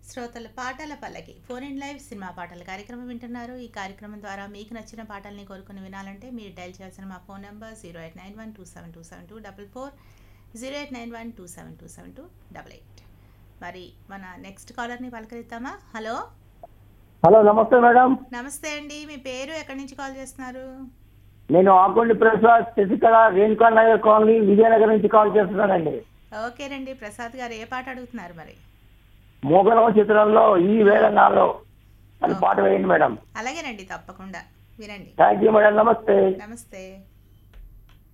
శ్రోతల పాటల పల్లకి ఫోన్ ఇన్ లైవ్ సినిమా పాటల కార్యక్రమం వింటున్నారు ఈ కార్యక్రమం ద్వారా మీకు నచ్చిన పాటల్ని కోరుకుని వినాలంటే మీరు డైల్ చేయాల్సిన మా phone number zero eight nine one two seven two seven two double four zero eight nine one two seven two seven two double eight మరి మన నెక్స్ట్ కాలర్ని పలకరిద్దామా హలో హలో నమస్తే మేడం నమస్తే అండి మీ పేరు ఎక్కడి నుంచి కాల్ చేస్తున్నారు నేను ఆకొండి ప్రసాద్ శశికళ రేణుకా నగర్ కాలనీ విజయనగరం నుంచి కాల్ చేస్తున్నానండి ఓకేనండి ప్రసాద్ గారు ఏ పాట అడుగుతున్నారు మరి మోగలం చిత్రంలో ఈ వేళ నాలో అని పాట వేయండి మేడం అలాగేనండి తప్పకుండా వినండి థ్యాంక్ యూ మేడం నమస్తే నమస్తే